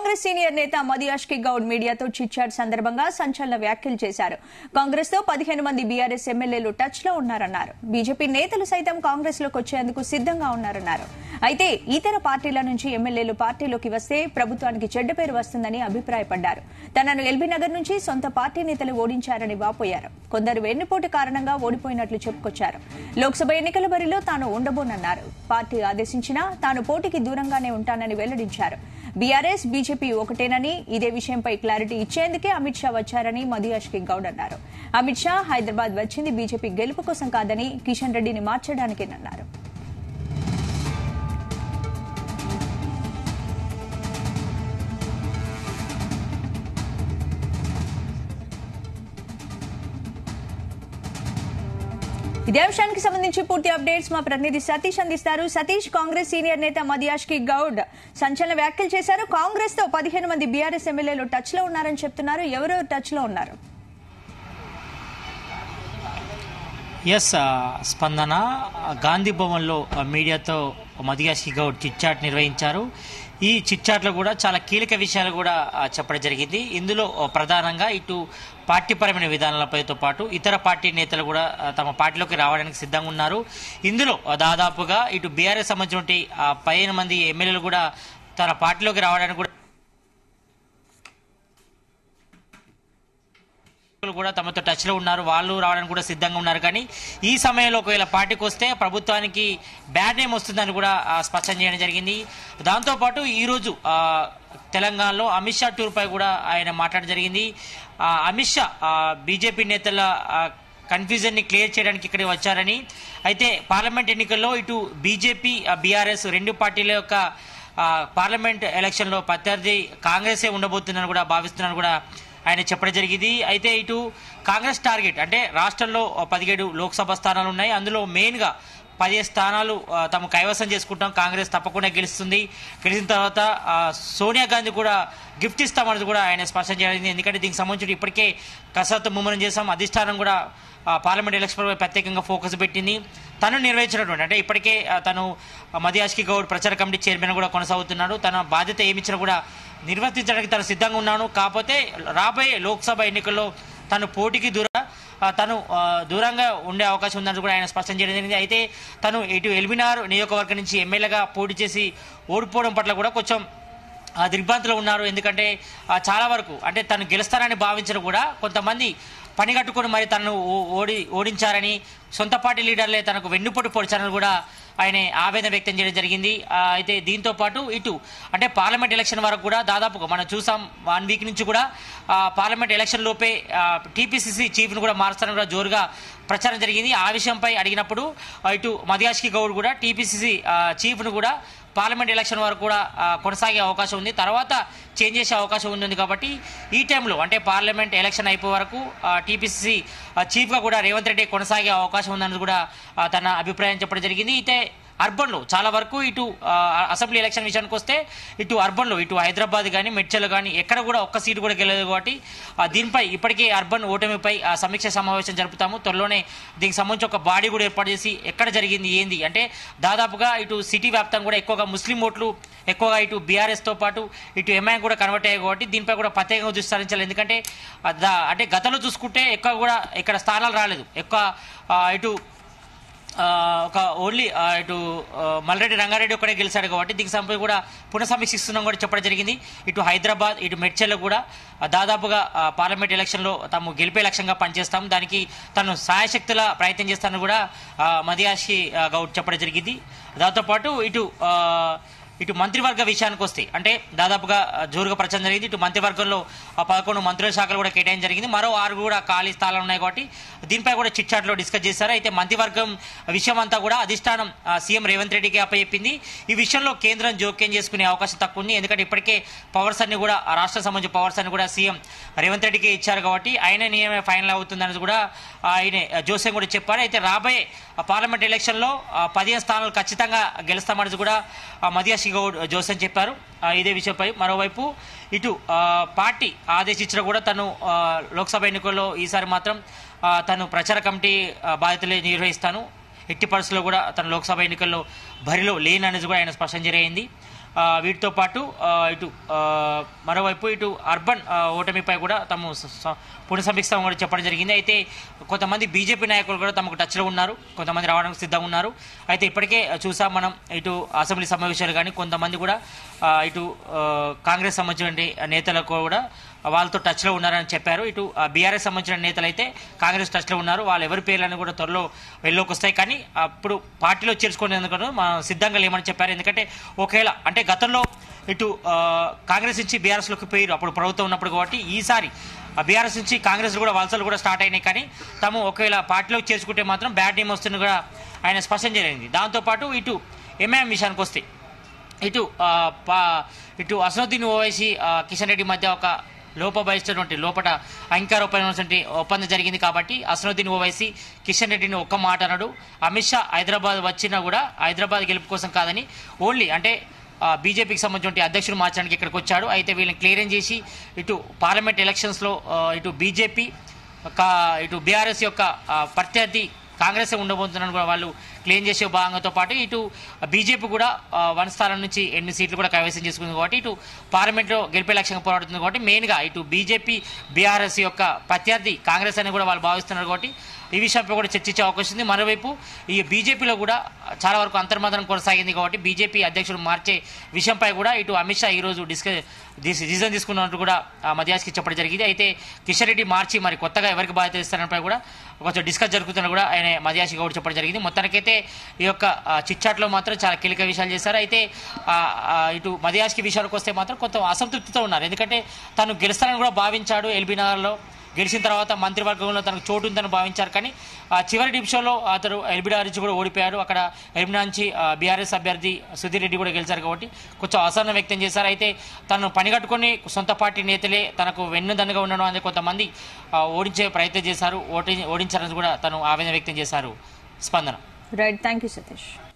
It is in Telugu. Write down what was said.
కాంగ్రెస్ సీనియర్ నేత మదియాష్కి గౌడ్ మీడియాతో చిట్చాట్ సందర్భంగా సంచలన వ్యాఖ్యలు చేశారు కాంగ్రెస్ తో పదిహేను మంది బీఆర్ఎస్ ఎమ్మెల్యేలు టచ్ లో ఉన్నారన్నారు బీజేపీ నేతలు సైతం కాంగ్రెస్ లోకి వచ్చేందుకు సిద్దంగా ఉన్నారన్నారు అయితే ఇతర పార్టీల నుంచి ఎమ్మెల్యేలు పార్టీలోకి వస్తే ప్రభుత్వానికి చెడ్డ పేరు వస్తుందని అభిప్రాయపడ్డారు తనను ఎల్బీ నగర్ నుంచి సొంత పార్టీ నేతలు ఓడించారని వాపోయారు కొందరు వెన్నుపోటు కారణంగా ఓడిపోయినట్లు చెప్పుకొచ్చారు లోక్సభ ఎన్నికల బరిలో తాను ఉండబోనన్నారు పార్టీ ఆదేశించినా తాను పోటీకి దూరంగానే ఉంటానని వెల్లడించారు బీఆర్ఎస్ బీజేపీ ఒకటేనని ఇదే విషయంపై క్లారిటీ ఇచ్చేందుకే అమిత్ షా వచ్చారని మధుయాష్కి గౌడ్ అన్నారు అమిత్ షా హైదరాబాద్ వచ్చింది బీజేపీ గెలుపు కోసం కాదని కిషన్ రెడ్డిని మార్చడానికేనన్నారు ఇదే అంశానికి సంబంధించి పూర్తి అప్డేట్స్ మా ప్రతినిధి సతీష్ అందిస్తారు సతీష్ కాంగ్రెస్ సీనియర్ నేత మదియాష్ కి గౌడ్ సంచలన వ్యాఖ్యలు చేశారు కాంగ్రెస్ తో పదిహేను మంది బీఆర్ఎస్ ఎమ్మెల్యేలు టచ్ లో ఉన్నారని చెప్తున్నారు ఎవరెవరు టచ్ లో ఉన్నారు ఎస్ ఆ, స్పందన గాంధీ భవన్లో ఆ, మీడియాతో మదియాషి గౌడ్ చిట్చాట్ నిర్వహించారు ఈ చిట్చాట్లో కూడా చాలా కీలక విషయాలు కూడా ఆ, చెప్పడం జరిగింది ఇందులో ఆ, ప్రధానంగా ఇటు పార్టీపరమైన విధానాలపైతో పాటు ఇతర పార్టీ నేతలు కూడా ఆ, తమ పార్టీలోకి రావడానికి సిద్ధంగా ఉన్నారు ఇందులో ఆ, దాదాపుగా ఇటు బీఆర్ఎస్ సంబంధించిన పదిహేను మంది ఎమ్మెల్యేలు కూడా తన పార్టీలోకి రావడానికి కూడా నాయకులు కూడా తమతో టచ్ లో ఉన్నారు వాళ్ళు రావడానికి కూడా సిద్ధంగా ఉన్నారు కానీ ఈ సమయంలో ఒకవేళ పార్టీకి వస్తే ప్రభుత్వానికి బ్యాడ్ నేమ్ వస్తుందని కూడా ఆ, స్పష్టం చేయడం జరిగింది దాంతోపాటు ఈరోజు ఆ, తెలంగాణలో అమిత్ షా టూర్ పై కూడా ఆయన మాట్లాడడం జరిగింది ఆ, అమిత్ షా బీజేపీ నేతల ఆ, కన్ఫ్యూజన్ ని క్లియర్ చేయడానికి ఇక్కడికి వచ్చారని అయితే పార్లమెంట్ ఎన్నికల్లో ఇటు బీజేపీ బీఆర్ఎస్ రెండు పార్టీల యొక్క ఆ, పార్లమెంట్ ఎలక్షన్ లో ప్రత్యర్థి కాంగ్రెసే ఉండబోతుందని కూడా భావిస్తున్నాను కూడా ఆయన చెప్పడం జరిగింది అయితే ఇటు కాంగ్రెస్ టార్గెట్ అంటే రాష్ట్రంలో పదిహేడు లోక్సభ స్థానాలు ఉన్నాయి అందులో మెయిన్ గా పదిహేను స్థానాలు ఆ, తాము కైవసం చేసుకుంటాం కాంగ్రెస్ తప్పకుండా గెలుస్తుంది గెలిచిన తర్వాత ఆ, సోనియా గాంధీ కూడా గిఫ్ట్ ఇస్తామన్నది కూడా ఆయన స్పష్టం చేయడం ఎందుకంటే దీనికి సంబంధించి ఇప్పటికే కసరత్తు ముమ్మరం చేశాం అధిష్టానం కూడా ఆ, పార్లమెంట్ ఎలక్షన్ పై ప్రత్యేకంగా ఫోకస్ పెట్టింది తను నిర్వహించినటువంటి అంటే ఇప్పటికే ఆ, తను మదియాష్కి గౌడ్ ప్రచార కమిటీ చైర్మన్ కూడా కొనసాగుతున్నాడు తన బాధ్యత ఏమిచ్చినా కూడా నిర్వర్తించడానికి తను సిద్ధంగా ఉన్నాను కాకపోతే రాబోయే లోక్సభ ఎన్నికల్లో తను పోటీకి దూర ఆ, తను ఆ, దూరంగా ఉండే అవకాశం ఉందని కూడా ఆయన స్పష్టం చేయడం జరిగింది అయితే తను ఇటు ఎల్బినార్ నియోజకవర్గం నుంచి ఎమ్మెల్యేగా పోటీ చేసి ఓడిపోవడం పట్ల కూడా కొంచెం ఆ దిగ్భ్రాంతిలో ఉన్నారు ఎందుకంటే ఆ, చాలా వరకు అంటే తను గెలుస్తానని భావించిన కూడా కొంతమంది పని కట్టుకొని మరి తనను ఓ- ఓడి ఓడించారని సొంత పార్టీ లీడర్లే తనకు వెన్నుపోటు పొడిచారని కూడా ఆయన ఆవేదన వ్యక్తం చేయడం జరిగింది ఆ, అయితే దీంతో పాటు ఇటు అంటే పార్లమెంట్ ఎలక్షన్ వరకు కూడా దాదాపుగా మనం చూసాం వన్ వీక్ నుంచి కూడా ఆ, పార్లమెంట్ ఎలక్షన్ లోపే టీపీసీసీ చీఫ్ను కూడా మారుస్తారని కూడా జోరుగా ప్రచారం జరిగింది ఆ విషయంపై అడిగినప్పుడు ఆ, ఇటు మదియాష్కి గౌడ్ కూడా టీపీసీసీ చీఫ్ను కూడా పార్లమెంట్ ఎలక్షన్ వరకు కూడా ఆ, కొనసాగే అవకాశం ఉంది తర్వాత చేంజ్ చేసే అవకాశం ఉంది కాబట్టి ఈ టైంలో అంటే పార్లమెంట్ ఎలక్షన్ అయిపోయే వరకు టీపీసీ చీఫ్గా కూడా రేవంత్ రెడ్డి కొనసాగే అవకాశం ఉందని కూడా ఆ, తన అభిప్రాయం చెప్పడం జరిగింది అయితే అర్బన్లో చాలా వరకు ఇటు ఆ, అసెంబ్లీ ఎలక్షన్ విషయానికి వస్తే ఇటు అర్బన్లో ఇటు హైదరాబాద్ కానీ మెడ్చల్ కానీ ఎక్కడ కూడా ఒక్క సీటు కూడా గెలలేదు కాబట్టి ఆ, దీనిపై ఇప్పటికే అర్బన్ ఓటమిపై ఆ, సమీక్ష సమావేశం జరుపుతాము త్వరలోనే దీనికి సంబంధించి ఒక బాడీ కూడా ఏర్పాటు చేసి ఎక్కడ జరిగింది ఏంది అంటే దాదాపుగా ఇటు సిటీ వ్యాప్తంగా కూడా ఎక్కువగా ముస్లిం ఓట్లు ఎక్కువగా ఇటు బీఆర్ఎస్ తో పాటు ఇటు ఎంఐ కూడా కన్వర్ట్ అయ్యాయి కాబట్టి దీనిపై కూడా ప్రత్యేకంగా దృష్టి సారించాలి ఎందుకంటే ఆ, దా- అంటే గతంలో చూసుకుంటే ఎక్కువ కూడా ఇక్కడ స్థానాలు రాలేదు ఎక్కువ ఆ, ఇటు ఆ, ఒక ఓన్లీ ఆ, ఇటు ఆ, మల్రెడ్డి రంగారెడ్డి ఒక్కడే గెలిచాడు కాబట్టి దీనికి సంబంధించి కూడా పునఃసమీక్షిస్తున్నాం కూడా చెప్పడం జరిగింది ఇటు హైదరాబాద్ ఇటు మెడ్చల్లో కూడా ఆ, దాదాపుగా ఆ, పార్లమెంట్ ఎలక్షన్లో తాము గెలిపే లక్ష్యంగా పనిచేస్తాం దానికి తను సాయశక్తుల ప్రయత్నం చేస్తానని కూడా ఆ, మదియాషి ఆ, గౌడ్ చెప్పడం జరిగింది దాంతోపాటు ఇటు ఆ, ఇటు మంత్రివర్గ విషయానికి వస్తే అంటే దాదాపుగా ఆ, జోరుగా ప్రచారం జరిగింది ఇటు మంత్రివర్గంలో ఆ పదకొండు మంత్రుల శాఖలు కూడా కేటాయించడం జరిగింది మరో ఆరు కూడా ఖాళీ స్థానాలు ఉన్నాయి కాబట్టి దీనిపై కూడా చిట్ చాట్లో డిస్కస్ చేశారు అయితే మంత్రివర్గం విషయం అంతా కూడా అధిష్టానం ఆ, సీఎం రేవంత్ రెడ్డికి అప్పచెప్పింది ఈ విషయంలో కేంద్రం జోక్యం చేసుకునే అవకాశం తక్కువ ఉంది ఎందుకంటే ఇప్పటికే పవర్స్ అన్ని కూడా ఆ రాష్ట్రం సంబంధించిన పవర్స్ అన్ని కూడా సీఎం రేవంత్ రెడ్డికి ఇచ్చారు కాబట్టి ఆయన నియమే ఫైనల్ అవుతుందని కూడా ఆయన జోస్యం కూడా చెప్పారు అయితే రాబోయే ఆ పార్లమెంట్ ఎలక్షన్లో ఆ, పదిహేను స్థానాలు ఖచ్చితంగా గెలుస్తామని కూడా ఆ, మదియాషి గౌడ్ జోసన్ చెప్పారు ఆ, ఇదే విషయంపై మరోవైపు ఇటు ఆ, పార్టీ ఆదేశించిన కూడా తను ఆ, లోక్సభ ఎన్నికల్లో ఈసారి మాత్రం ఆ, తను ప్రచార కమిటీ ఆ, బాధ్యతలు నిర్వహిస్తాను ఎట్టి పరిస్థితుల్లో కూడా తన లోక్సభ ఎన్నికల్లో బరిలో లేననేది కూడా ఆయన స్పష్టం జరిగింది ఆ, వీటితో పాటు ఆ, ఇటు ఆ, మరోవైపు ఇటు అర్బన్ ఆ, ఓటమిపై కూడా తాము స- స- పునఃసమీక్ష కూడా చెప్పడం జరిగింది అయితే కొంతమంది బీజేపీ నాయకులు కూడా తమకు టచ్లో ఉన్నారు కొంతమంది రావడానికి సిద్ధంగా ఉన్నారు అయితే ఇప్పటికే చూసాం మనం ఇటు అసెంబ్లీ సమావేశాలు కానీ కొంతమంది కూడా ఆ, ఇటు ఆ, కాంగ్రెస్ సంబంధించిన నేతలకు కూడా వాళ్ళతో టచ్లో ఉన్నారని చెప్పారు ఇటు బీఆర్ఎస్ సంబంధించిన నేతలు అయితే కాంగ్రెస్ టచ్లో ఉన్నారు వాళ్ళు ఎవరి పేర్లను కూడా త్వరలో వెళ్ళలోకి వస్తాయి కానీ అప్పుడు పార్టీలో చేర్చుకునేందుకు మనం సిద్ధంగా లేమని చెప్పారు ఎందుకంటే ఒకవేళ అంటే గతంలో ఇటు ఆ, కాంగ్రెస్ నుంచి బీఆర్ఎస్లోకి పోయారు అప్పుడు ప్రభుత్వం ఉన్నప్పుడు కాబట్టి ఈసారి బీఆర్ఎస్ నుంచి కాంగ్రెస్ కూడా వలసలు కూడా స్టార్ట్ అయినాయి కానీ తాము ఒకవేళ పార్టీలోకి చేర్చుకుంటే మాత్రం బ్యాడ్ నేమ్ వస్తుంది కూడా ఆయన స్పష్టం జరిగింది దాంతోపాటు ఇటు ఎంఐఎం విషయానికి వస్తే ఇటు ఆ, పా- ఇటు అసనుద్దీన్ ఓవైసీ ఆ, కిషన్ రెడ్డి మధ్య ఒక లోపభయిస్తున్నటువంటి లోపల అంగీకారోపమైనటువంటి ఒప్పందం జరిగింది కాబట్టి అసనుద్దీన్ ఓవైసీ కిషన్ రెడ్డిని ఒక్క మాట అనడు అమిత్ షా హైదరాబాద్ వచ్చినా కూడా హైదరాబాద్ గెలుపు కోసం కాదని ఓన్లీ అంటే ఆ, బీజేపీకి సంబంధించిన అధ్యక్షుడు మార్చడానికి ఇక్కడికి వచ్చాడు అయితే వీళ్ళని క్లియరెన్స్ చేసి ఇటు పార్లమెంట్ ఎలక్షన్స్లో ఆ, ఇటు బీజేపీ ఒక ఇటు బీఆర్ఎస్ యొక్క ఆ, ప్రత్యర్థి కాంగ్రెస్ ఉండబోతున్నారని కూడా వాళ్ళు క్లెయిమ్ చేసే భాగంతో పాటు ఇటు బీజేపీ కూడా ఆ, వన్ స్థానం నుంచి ఎనిమిది సీట్లు కూడా కైవసం చేసుకుంది కాబట్టి ఇటు పార్లమెంట్లో గెలిపే లక్ష్యంగా పోరాడుతుంది కాబట్టి మెయిన్గా ఇటు బీజేపీ బీఆర్ఎస్ యొక్క ప్రత్యర్థి కాంగ్రెస్ అని కూడా వాళ్ళు భావిస్తున్నారు కాబట్టి ఈ విషయంపై కూడా చర్చించే అవకాశం ఉంది మరోవైపు ఈ బీజేపీలో కూడా చాలా వరకు అంతర్మదనం కొనసాగింది కాబట్టి బీజేపీ అధ్యక్షుడు మార్చే విషయంపై కూడా ఇటు అమిత్ షా ఈరోజు డిస్కస్ డిసిజన్ తీసుకున్నట్టు కూడా ఆ మధ్యాస్కి చెప్పడం జరిగింది అయితే కిషన్ రెడ్డి మార్చి మరి కొత్తగా ఎవరికి బాధ్యత ఇస్తారనిపై కూడా కొంచెం డిస్కస్ జరుగుతున్న కూడా ఆయన మధ్యాసి గౌడ్ చెప్పడం జరిగింది మొత్తానికైతే ఈ యొక్క చిట్చాట్లో మాత్రం చాలా కీలక విషయాలు చేశారు అయితే ఆ, ఆ, ఇటు మధ్యాస్కి విషయానికి వస్తే మాత్రం కొంత అసంతృప్తితో ఉన్నారు ఎందుకంటే తను గెలుస్తానని కూడా భావించాడు ఎల్బీ నగర్లో గెలిచిన తర్వాత మంత్రివర్గంలో తనకు చోటు ఉందని భావించారు కానీ ఆ చివరి డివిజన్లో అతను ఎల్బిడా నుంచి కూడా ఓడిపోయారు అక్కడ ఎల్బిడా నుంచి బీఆర్ఎస్ అభ్యర్థి సుధీర్ రెడ్డి కూడా గెలిచారు కాబట్టి కొంచెం అసహనం వ్యక్తం చేశారు అయితే తను పనిగట్టుకొని సొంత పార్టీ నేతలే తనకు వెన్నుదన్నుగా ఉండడం అనేది కొంతమంది ఆ, ఓడించే ప్రయత్నం చేశారు ఓటి ఓడించారని కూడా తను ఆవేదన వ్యక్తం చేశారు స్పందన రైట్ థ్యాంక్ యూ సతీష్